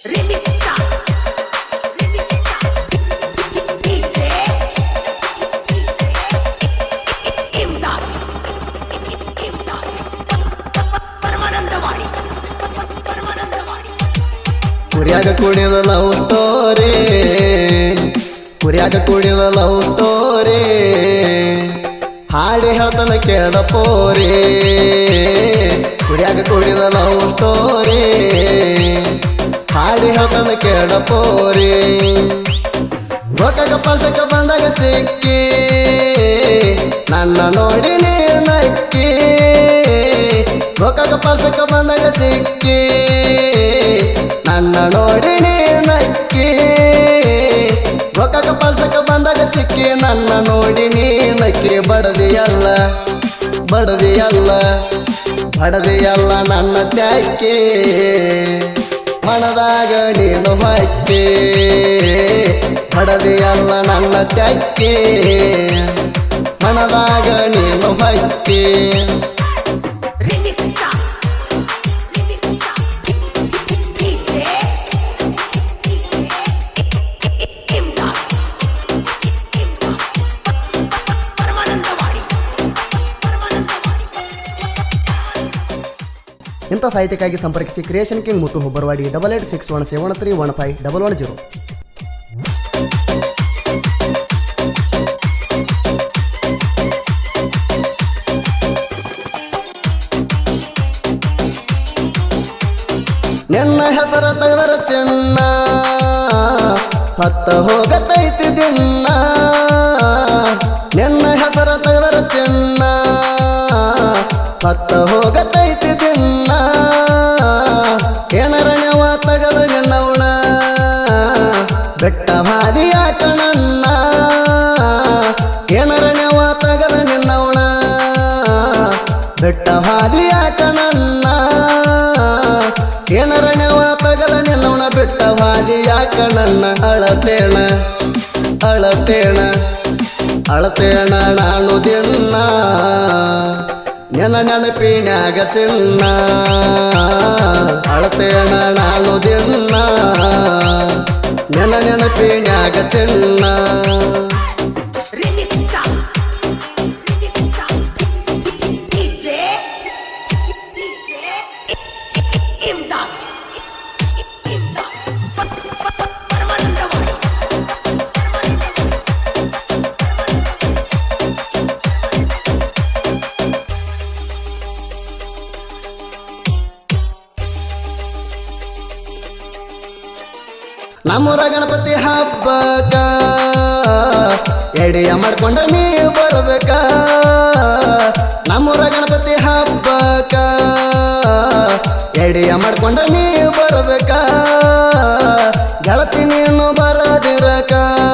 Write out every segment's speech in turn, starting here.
Remixta. DJ. ಇಮ್ದಾದ್. ಇಮ್ದಾದ್. Paramanandawadi Paramanandawadi ಕುರಿಯಾಗ ಕುಡಿದ love story ಕುರಿಯಾಗ ಕುಡಿದ love story ಹಾಡಿ ಹೇಳ್ತಾನ ಕೇಳ ಪೋರಿ ಕುರಿಯಾಗ ಕುಡಿದ ಲವ್ ಸ್ಟೋರಿ ಹಾಡಿ ಹೇಳ್ತಾನ ಕೇಳ ಪೋರಿ ರೊಕ್ಕಕ ಪಲ್ಸಕ ಬಂದಾಗ ಸಿಕ್ಕಿ ನನ್ನ ನೋಡಿ ನಕ್ಕಿ ರೊಕ್ಕಕ ಪಲ್ಸಕ ಬಂದಾಗ ಸಿಕ್ಕಿ ನನ್ನ ನೋಡಿ ನಕ್ಕಿ ರೊಕ್ಕಕ ಪಲ್ಸಕ ಬಂದಾಗ ಸಿಕ್ಕಿ ನನ್ನ ನೋಡಿ ನಕ್ಕಿ ಬಡದಿಯಲ್ಲ ಬಡದಿಯಲ್ಲ ಬಡದಿಯಲ್ಲ ನನ್ನ ತ್ಯಾಕಿ ಮನದಾಗ ನೀನು ಹಕ್ಕಿ ಬಡದಿಯಲ್ಲ ನನ್ನ ತ್ಯಾಕಿ ಮನದಾಗ ನೀನು ಹಕ್ಕಿ Remixta. Remixta. DJ. ಇಮ್ದಾದ್. ಇಮ್ದಾದ್. Paramanandawadi Paramanandawadi ಇಂಥ ಸಾಹಿತ್ಯಕ್ಕಾಗಿ ಸಂಪರ್ಕಿಸಿ creation king Muttu Hubbaravadi double eight six one seven three one five double one zero ನಿನ್ನ ಹೆಸರ ತೆಗೆದರ ಚಿನ್ನ ಹತ್ತ ಹೋಗತೈತಿ ದಿನ್ನ ನಿನ್ನ ಹೆಸರ ತೆಗೆದರ ಚಿನ್ನ ಹತ್ತ ಹೋಗತೈತಿ ದಿನ್ನ ಏನರಣ್ಯವ ತಗದ ನಿನ್ನವಣ ಬೆಟ್ಟ ಹಾದಿಯ ಕಣಣ್ಣ ಏನರಣ್ಯವ ತಗದ ನಿನ್ನವಣ ಬೆಟ್ಟ ಹಾದಿಯ ಕಣಣ್ಣ ಏನರಣ್ಯವ ತಗದ ನಿನ್ನವನ ಬಿಟ್ಟ ಹಾದಿಯ ಕಣಣ್ಣ ಅಳತೇಣ ಅಳತೇಣ ಅಳತೇಣ ನಾನು ದಿನ್ನ ನೆನ ನೆನಪಿನ್ಯಾಗ ಚಿನ್ನ ಅಳತೇಣ ನಾನು ದಿನ್ನ ನೆನ ನೆನಪಿನ್ಯಾಗ ಚಿನ್ನ Remixta. Remixta. DJ. DJ. ಇಮ್ದಾದ್. ಇಮ್ದಾದ್. Paramanandawadi ನಮ್ಮೂರ ಗಣಪತಿ ಹಬ್ಬಕ್ಕ ಎಡೆಯ ಮಾಡ್ಕೊಂಡ ನೀ ಬರ್ಬೇಕ ನಮ್ಮೂರ ಗಣಪತಿ ಹಬ್ಬಕ್ಕ ಎಡೆಯ ಮಾಡ್ಕೊಂಡ ನೀ ಬರ್ಬೇಕ ಗೆಳತಿ ನೀನು ಬರದಿರಕ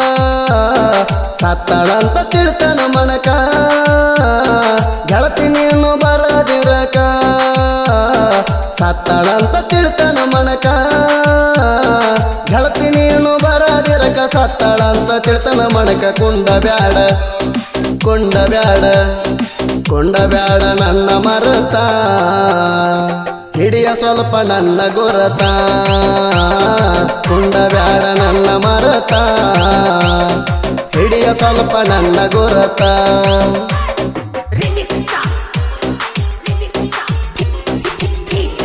ಸತ್ತಳಂತ ತಿಳ್ತಾನ ಮಣಕ ಗೆಳತಿ ನೀನು ಬರದಿರಕ ಸತ್ತಳಂತ ತಿಳ್ತಾನ ಮಣಕ ಗೆಳತಿ ನೀನು ಬರದಿರಕ ಸತ್ತಳಂತ ತಿಳ್ತಾನ ಮಣಕ ಕುಂಡ ಬ್ಯಾಡ ಕುಂಡ ಬ್ಯಾಡ ಕುಂಡ ಬ್ಯಾಡ ನನ್ನ ಮರತ ಹಿಡಿಯ ಸ್ವಲ್ಪ ನನ್ನ ಗುರತ ಕುಂಡ ಬ್ಯಾಡ ನನ್ನ ಮರತ ಹಿಡಿಯ ಸ್ವಲ್ಪ ನನ್ನ ಗುರತ Remixta. Remixta. DJ.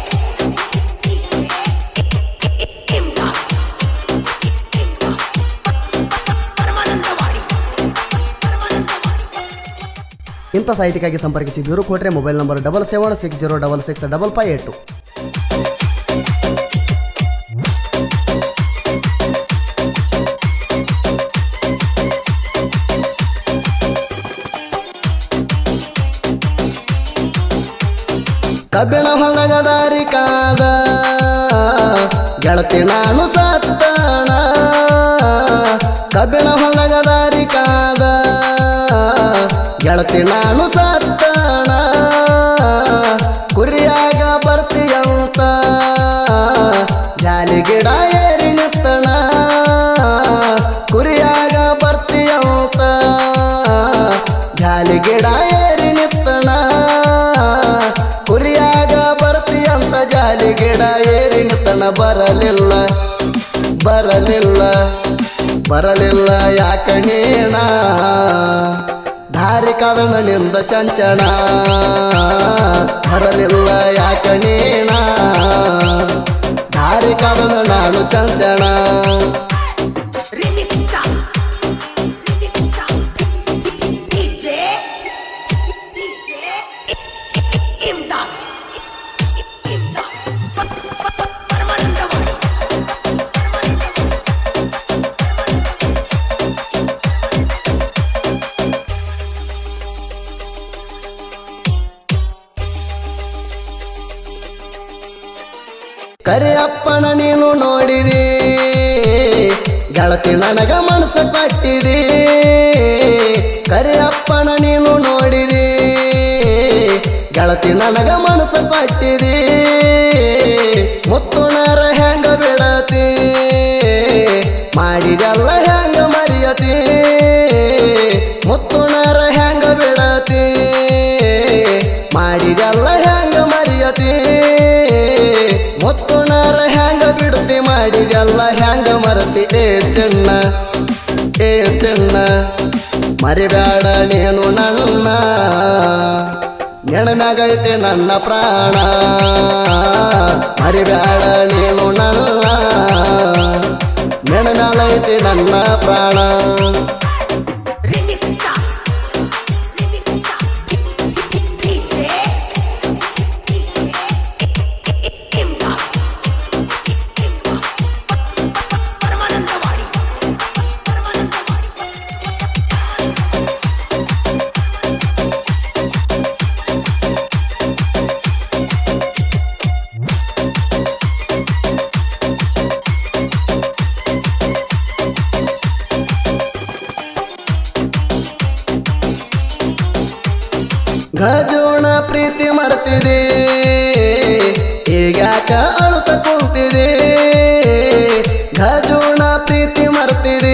ಇಮ್ದಾದ್. ಇಮ್ದಾದ್. Paramanandawadi Paramanandawadi ಇಂಥ ಸಾಹಿತ್ಯಕ್ಕಾಗಿ ಸಂಪರ್ಕಿಸಿ bureau Kotre mobile number double seven six zero double six double five eight ಕಬ್ಬಿಣ ಹೊಲಗ ದಾರಿ ಕಾದ ಗೆಳತಿ ನಾನು ಸತ್ತಣ ಕಬ್ಬಿಣ ಹೊಲಗ ದಾರಿ ಕಾದ ಗೆಳತಿ ನಾನು ಸತ್ತಣ ಕುರಿಯಾಗ ಬರ್ತೀಯಂತ ಜಾಲಿ ಗಿಡ ಏರಿ ನಿತ್ತಣ ಕುರಿಯಾಗ ಬರ್ತೀಯಂತ ಜಾಲಿ ಗಿಡ ಏರಿ ನಿತ್ತಣ ಕುರಿಯಾಗ ಬರ್ತೀಯಂತ ಜಾಲಿ ಗಿಡ ಗಿಡ ಏರಿ ನಿತ್ತನ ಬರಲಿಲ್ಲ ಬರಲಿಲ್ಲ ಬರಲಿಲ್ಲ ಯಾಕಣೇಣ ದಾರಿ ಕದನನಿಂದ ಚಂಚಣ ಬರಲಿಲ್ಲ ಯಾಕಣೇಣ ದಾರಿ ಕದನ ನಾನು ಚಂಚಣ Remixta. Remixta. DJ. DJ. Imdad. Imdad. Paramanandawadi ಕರಿಯಪ್ಪನ ನೀನು ನೋಡಿದಿ ಗೆಳತಿ ನನಗ ಮನಸ್ಸ ಕೊಟ್ಟಿದಿ ಕರಿಯಪ್ಪನ ನೀನು ನೋಡಿದಿ ಗೆಳತಿ ನನಗ ಮನಸ್ಸ ಕೊಟ್ಟಿದಿ ಮುತ್ತುಣರ ಹೆಂಗ ಬಿಡತಿ ಮಾಡಿದೆಲ್ಲ ಹೆಂಗ ಮರಿಯತಿ ಮುತ್ತುಣರ ಹೆಂಗ ಬಿಡತಿ ಮಾಡಿದೆಲ್ಲ ಹೆಂಗ ಮರಿಯತಿ ಮುತ್ತುಣರ ಹೆಂಗ ಬಿಡ್ತಿ ಮಾಡಿದೆಲ್ಲ ಹೆಂಗ ಮರತಿ ಏ ಚೆನ್ನ ಏ ಚೆನ್ನ ಮರಿಬೇಡ ನೀನು ನನ್ನ ನೆಣಮ್ಯಾಗೈತೆ ನನ್ನ ಪ್ರಾಣ ಮರಿಬೇಡ ನೀನು ನನ್ನ ನೆಣಮ್ಯಾಲೈತೆ ನನ್ನ ಪ್ರಾಣ Remixta. Remixta. DJ. DJ. Imdad. Imdad. Paramanandawadi Paramanandawadi ಗಜೋಣ ಪ್ರೀತಿ ಮರ್ತಿದೆ ಈಗ್ಯಾಕ ಅಳುತ್ತ ಕುಂತಿದೆ ಗಜೋಣ ಪ್ರೀತಿ ಮರ್ತಿದೆ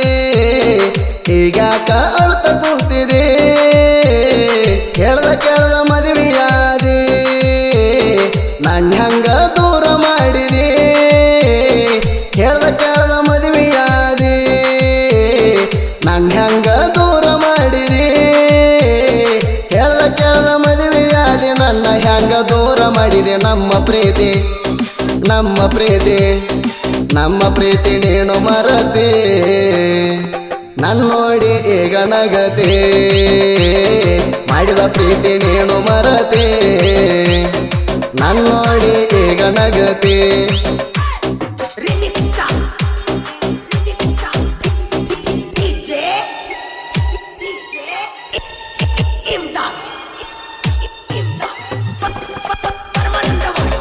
ಈಗ್ಯಾಕ ಅಳುತ್ತ ಕುಂತಿದೆ ಕೇಳ್ದ ಕೇಳ್ದ ಮದುವೆಯಾದಿ ನನ್ನ ಹಂಗ ದೂರ ಮಾಡಿದೆ ಕೇಳ್ದ ಕೇಳ್ದ ಮದುವೆಯಾದಿ ನನ್ನ ಹಂಗ ದೂರ ಮಾಡಿದೆ ಕೇಳ್ದ ಕೇಳ್ದ ಮದುವೆಯಾದಿ ನನ್ನ ಹ್ಯಾಂಗ ದೂರ ಮಾಡಿದೆ ನಮ್ಮ ಪ್ರೀತಿ ನಮ್ಮ ಪ್ರೀತಿ ನಮ್ಮ ಪ್ರೀತಿ ನೀನು ಮರತಿ ನನ್ನ ನೋಡಿ ಈಗ ನಗತಿ ಮಾಡಿದ ಪ್ರೀತಿ ನೀನು ಮರತಿ ನನ್ನ ನೋಡಿ ಈಗ ನಗತಿ Remixta. Remixta. DJ. DJ. Imdad. Imdad. Paramanandawadi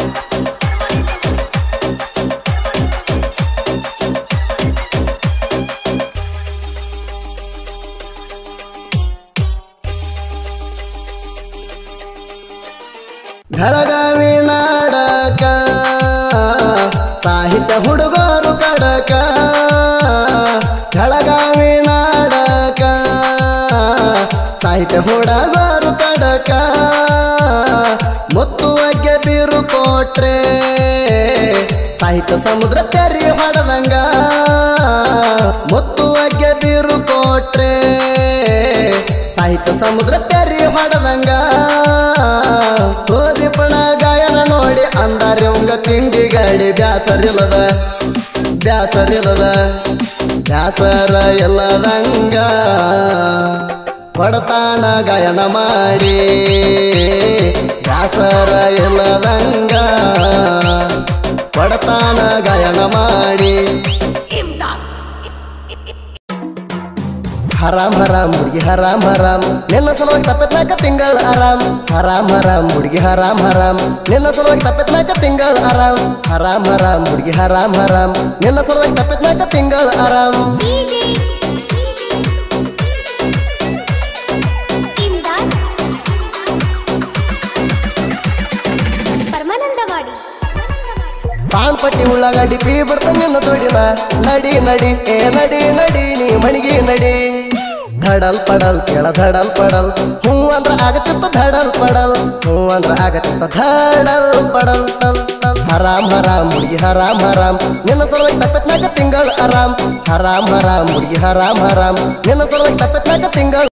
Belagavi ನಾಡಕ ಸಾಹಿತ್ಯ ಹುಡುಗರು ಕಡಕ ಬೆಳಗಾವಿ ನಾಡಕ ಸಾಹಿತ್ಯ ಹುಡುಗರು ಕಡಕ ಮುತ್ತುವಗ್ಗೆ ಬೀರು ಕೊಟ್ರೆ ಸಾಹಿತ್ಯ ಸಮುದ್ರ ತೆರಿ ಹೊಡೆದಂಗ ಮುತ್ತುವಗ್ಗೆ ಬೀರು ಕೊಟ್ರೆ ಸಾಹಿತ್ಯ ಸಮುದ್ರ ತೆರಿ ಹೊಡೆದಂಗ ಸೋದಿಪಣ ಗಾಯನ ನೋಡಿ ಅಂದಾರೆ ಉಂಗ ತಿಂಡಿ ಗಾಡಿ ಬ್ಯಾಸರಿಲ್ಲದ ಬ್ಯಾಸರಿಲ್ಲದ ಬ್ಯಾಸರ ಇಲ್ಲದಂಗ ಕೊಡತಾನ ಗಾಯನ ಮಾಡಿ ಬ್ಯಾಸರ ಇಲ್ಲದಂಗ ಕೊಡತಾನ ಗಾಯನ ಮಾಡಿ Imdad. ಹರಾಮ್ ಹರಾಮ್ ಹುಡುಗಿ ಹರಾಮ್ ಹರಾಮ್ ನಿನ್ನ ಸಲುವಾಗಿ ತಪ್ಪತ್ನಾಕ ತಿಂಗಳ ಆರಾಮ್ ಹರಾಮ್ ಹರಾಮ್ ಹುಡುಗಿ ಹರಾಮ್ ಹರಾಮ್ ನಿನ್ನ ಸಲುವಾಗಿ ತಪ್ಪತ್ನಾಕ ತಿಂಗಳ ಆರಾಮ್ ಹರಾಮ್ ಹರಾಮ್ ಹುಡುಗಿ ಹರಾಮ್ ಹರಾಮ್ ನಿನ್ನ ಸಲುವಾಗಿ ತಪ್ಪತ್ನಾಕ ತಿಂಗಳ ಆರಾಮ್ ಇಮ್ದಾದ್ ಪರಮಾನಂದವಾಡಿ ಪಾನ್ ಪಟ್ಟಿ ಉಳ್ಳಾಗಡ್ಡಿ ಪೀ ಬಿಡ್ತ ನಿನ್ನ ದುಡಿನ ನಡಿ ನಡಿ ಏ ನಡಿ ನಡಿ ನೀ ಮಣಿಗೆ ನಡಿ ಧಡಲ್ ಪಡಲ್ ಕೇಳ ಧಡಲ್ ಪಡಲ್ ಹೂ ಅಂದ್ರ ಆಗತ್ತಿತ್ತ ಧಡಲ್ ಪಡಲ್ ಹೂ ಅಂದ್ರ ಆಗತ್ತಿತ್ತ ಧಡಲ್ ಪಡಲ್ ಟಲ್ ಟಲ್ ಹರಾಮ್ ಹರಾಮ್ ಹುಡುಗಿ ಹರಾಮ್ ಹರಾಮ್ ನಿನ್ನ ಸಲುವಾಗಿ ತಪ್ಪತ್ನಾಕ ತಿಂಗಳ ಆರಾಮ್ ಹರಾಮ್ ಹರಾಮ್ ಹುಡುಗಿ ಹರಾಮ್ ಹರಾಮ್ ನಿನ್ನ ಸಲುವಾಗಿ ತಪ್ಪತ್ನಾಕ ತಿಂಗಳ